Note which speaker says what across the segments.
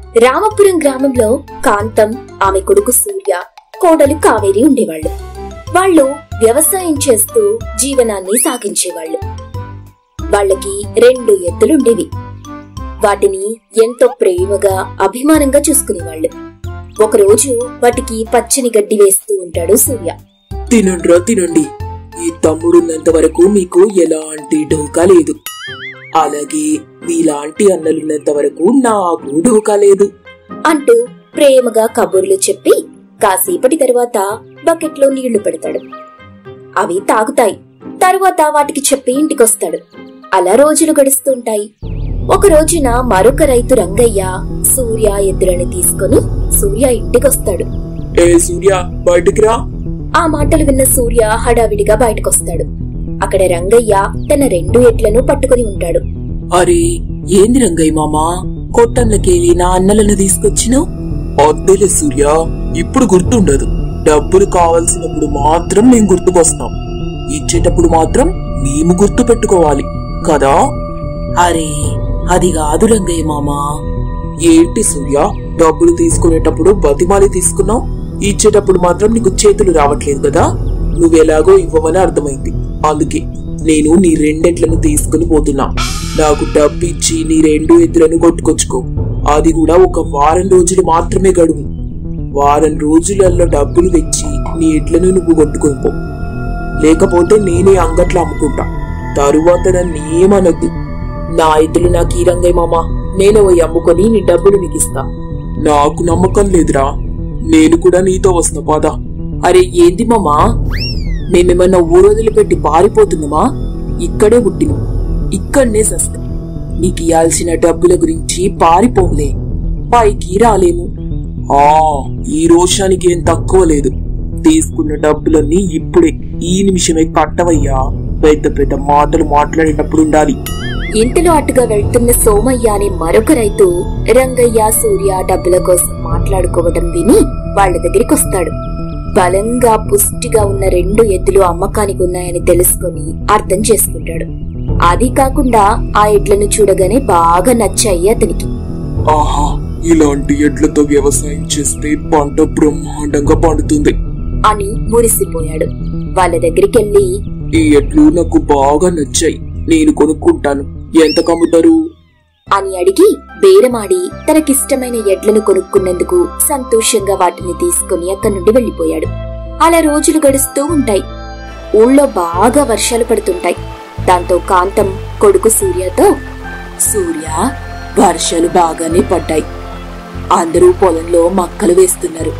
Speaker 1: రామపురం గ్రామంలో కాంతం ఆమె కొడుకు సూర్య కోడలు కావేరి ఉండేవాళ్ళు వాళ్ళు వ్యవసాయం చేస్తూ జీవనాన్ని సాగించేవాళ్ళు వాళ్ళకి రెండు ఎద్దులుండేవి వాటిని ఎంతో ప్రేమగా అభిమానంగా చూసుకునేవాళ్ళు ఒకరోజు వాటికి పచ్చని గడ్డి వేస్తూ ఉంటాడు సూర్య
Speaker 2: తినండ్రా తినండి ఈ తమ్ముడున్నంత వరకు మీకు ఎలాంటి ఢోకా లేదు అలాగే మీలాంటి అన్నలున్నంత వరకు నాకు ఢోకా లేదు
Speaker 1: అంటూ ప్రేమగా కబుర్లు చెప్పి కాసేపటి తరువాత బకెట్లో నీళ్లు పెడతాడు అవి తాగుతాయి తరువాత వాటికి చెప్పి ఇంటికొస్తాడు అలా రోజులు గడుస్తుంటాయి ఒక రోజున మరొక రైతు రంగయ్య సూర్య ఎద్దులని తీసుకుని సూర్య ఇంటికొస్తాడు
Speaker 2: ఏ సూర్య బయటికి రా
Speaker 1: ఆ మాటలు విన్న సూర్య హడావిడిగా బయటకొస్తాడు అక్కడ రంగయ్య తన రెండు ఎడ్లను పట్టుకుని ఉంటాడు
Speaker 2: అరే ఏంది రంగయ్య మామా కొట్టన్నకేవి నా అన్నలను తీసుకొచ్చినావు అద్దెలే సూర్య ఇప్పుడు గుర్తుండదు డబ్బులు కావలసినప్పుడు మాత్రం మేము గుర్తుకొస్తాం ఇచ్చేటప్పుడు మాత్రం మేము గుర్తు పెట్టుకోవాలి కదా అరే అది కాదు రంగయ్య మామా ఏంటి సూర్య డబ్బులు తీసుకునేటప్పుడు బతిమాలి తీసుకున్నావు ఇచ్చేటప్పుడు మాత్రం నీకు చేతులు రావట్లేదు కదా నువ్వెలాగో ఇవ్వమని అర్థమైంది అందుకే నేను నీ రెండెట్లను తీసుకుని పోతున్నా నాకు డబ్బు ఇచ్చి నీ రెండు ఎద్దులను కొట్టుకొచ్చుకో అది కూడా ఒక వారం రోజులు మాత్రమే గడువు వారం రోజులలో డబ్బులు తెచ్చి నీ ఎడ్లను నువ్వు కొట్టుకొని పో లేకపోతే నేనే అంగట్లో అమ్ముకుంటా తరువాత నన్ను ఏమనొద్దు నా ఎద్దులు నాకు ఈ రంగయ్య మామ నేను పోయి అమ్ముకొని నీ డబ్బులు నీకు ఇస్తా నాకు నమ్మకం లేదురా నేను కూడా నీతో వస్తా పదా అరే ఏంది మామా మేమేమన్నా ఊరోజులు పెట్టి పారిపోతున్నామా ఇక్కడే పుట్టిన ఇక్కడనే సస్తా నీకు ఇయ్యాల్సిన డబ్బుల గురించి పారిపోలే పైకి రాలేము ఆ ఈ రోషానికి ఏం తక్కువ లేదు తీసుకున్న డబ్బులన్నీ ఇప్పుడే ఈ నిమిషమే కట్టవయ్యా పెద్ద పెద్ద మాటలు మాట్లాడేటప్పుడు ఉండాలి
Speaker 1: ఇంటిలో అటుగా వెళ్తున్న సోమయ్య అనే మరొక రైతు రంగయ్య సూర్య డబ్బుల కోసం మాట్లాడుకోవడం విని వాళ్ళ దగ్గరికి వస్తాడు బలంగా పుష్టిగా ఉన్న రెండు ఎద్దులు అమ్మకానికి ఉన్నాయని తెలుసుకొని అర్థం చేసుకుంటాడు అది కాకుండా ఆ ఎడ్లను చూడగానే బాగా నచ్చాయి అతనికి
Speaker 2: ఆహా ఇలాంటి ఎడ్లతో వ్యవసాయం చేస్తే పంట బ్రహ్మాండంగా పండుతుంది
Speaker 1: అని మురిసిపోయాడు వాళ్ళ దగ్గరికెళ్ళి
Speaker 2: ఈ ఎడ్లు నాకు బాగా నచ్చాయి నేను కొనుక్కుంటాను ఎంత కమ్ముతారు
Speaker 1: అని అడిగి బేరమాడి తనకిష్టమైన ఎడ్లను కొనుక్కున్నందుకు సంతోషంగా వాటిని తీసుకుని అక్కడి నుండి వెళ్లిపోయాడు అలా రోజులు గడుస్తూ ఉంటాయి ఊళ్ళో బాగా వర్షాలు పడుతుంటాయి దాంతో కాంతం కొడుకు సూర్యతో
Speaker 2: సూర్య వర్షాలు బాగానే పడ్డాయి అందరూ పొలంలో మక్కలు వేస్తున్నారు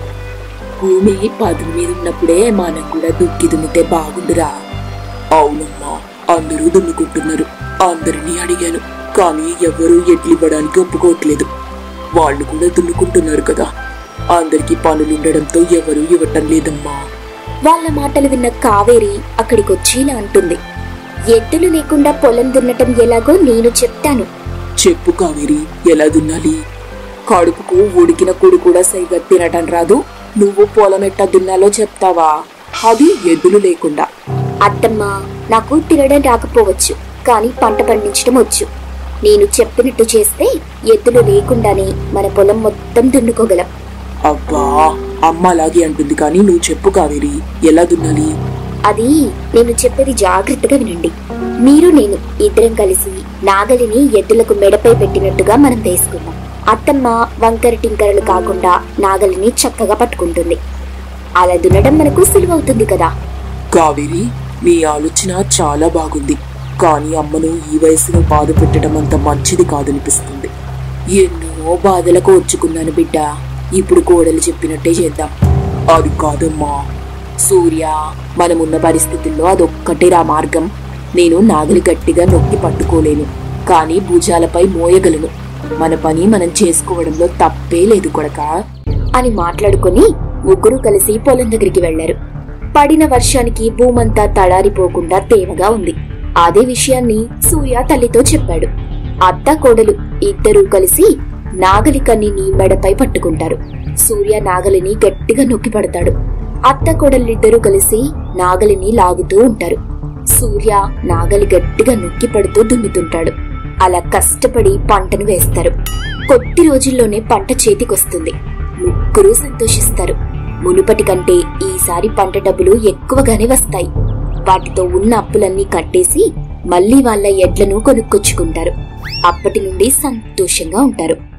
Speaker 2: భూమి పదును మీద ఉన్నప్పుడే మనం కూడా దుక్కి దున్నితే బాగుండురా అవునమ్మా అందరూ దున్నుకుంటున్నారు అందరినీ అడిగాను కానీ ఎవరూ ఎడ్లు ఇవ్వడానికి ఒప్పుకోవట్లేదు వాళ్ళు కూడా దున్నుకుంటున్నారు కదా అందరికీ పనులుండడంతో ఎవరూ ఇవ్వటం లేదమ్మా
Speaker 1: వాళ్ళ మాటలు విన్న కావేరి అక్కడికొచ్చి ఇలా అంటుంది ఎద్దులు లేకుండా పొలం దున్నటం ఎలాగో నేను చెప్తాను
Speaker 2: చెప్పు కావేరి ఎలా దున్నాలి కడుపుకు ఉడికిన కుడి కూడా సరిగా తినటం రాదు నువ్వు పొలం ఎట్టా దున్నాలో చెప్తావా అది ఎద్దులు లేకుండా
Speaker 1: అత్తమ్మ నాకు తినడం రాకపోవచ్చు కానీ పంట పండించడం వచ్చు నేను చెప్పినట్టు చేస్తే ఎద్దులు లేకుండానే మన పొలం మొత్తం దున్నుకోగలం
Speaker 2: అబ్బా అమ్మ అలాగే అంటుంది కానీ నువ్వు చెప్పు కావేరి ఎలా దున్నాలి
Speaker 1: అది నేను చెప్పేది జాగ్రత్తగా వినండి మీరు నేను ఇద్దరం కలిసి నాగలిని ఎద్దులకు మెడపై పెట్టినట్టుగా మనం వేసుకుందాం అత్తమ్మ వంకర టింకరలు కాకుండా నాగలిని చక్కగా పట్టుకుంటుంది అలా దున్నడం మనకు సులువవుతుంది కదా
Speaker 2: కావేరి నీ ఆలోచన చాలా బాగుంది కానీ అమ్మను ఈ వయసులో బాధ పెట్టడం అంత మంచిది కాదనిపిస్తుంది ఎన్నో బాధలకు వచ్చుకున్నాను బిడ్డ ఇప్పుడు కోడలు చెప్పినట్టే చేద్దాం అది కాదమ్మా సూర్య మనమున్న పరిస్థితుల్లో అదొక్కటే రా మార్గం నేను నాగలి గట్టిగా నొక్కి పట్టుకోలేను కానీ భుజాలపై మోయగలను మన పని మనం చేసుకోవడంలో తప్పే లేదు కొడకా
Speaker 1: అని మాట్లాడుకొని ముగ్గురు కలిసి పొలం దగ్గరికి వెళ్లారు పడిన వర్షానికి భూమంతా తడారిపోకుండా తేమగా ఉంది అదే విషయాన్ని సూర్య తల్లితో చెప్పాడు అత్త కోడలు ఇద్దరూ కలిసి నాగలి కన్నిని మెడపై పట్టుకుంటారు సూర్య నాగలిని గట్టిగా నొక్కి పడతాడు అత్త కోడలిద్దరూ కలిసి నాగలిని లాగుతూ ఉంటారు సూర్య నాగలి గట్టిగా నొక్కి పడుతూ దున్నుతుంటాడు అలా కష్టపడి పంటను వేస్తారు కొద్ది రోజుల్లోనే పంట చేతికొస్తుంది ముగ్గురు సంతోషిస్తారు మునుపటి కంటే ఈసారి పంట డబ్బులు ఎక్కువగానే వస్తాయి వాటితో ఉన్న అప్పులన్నీ కట్టేసి మళ్ళీ వాళ్ళ ఎడ్లను కొనుక్కొచ్చుకుంటారు అప్పటి నుండి సంతోషంగా ఉంటారు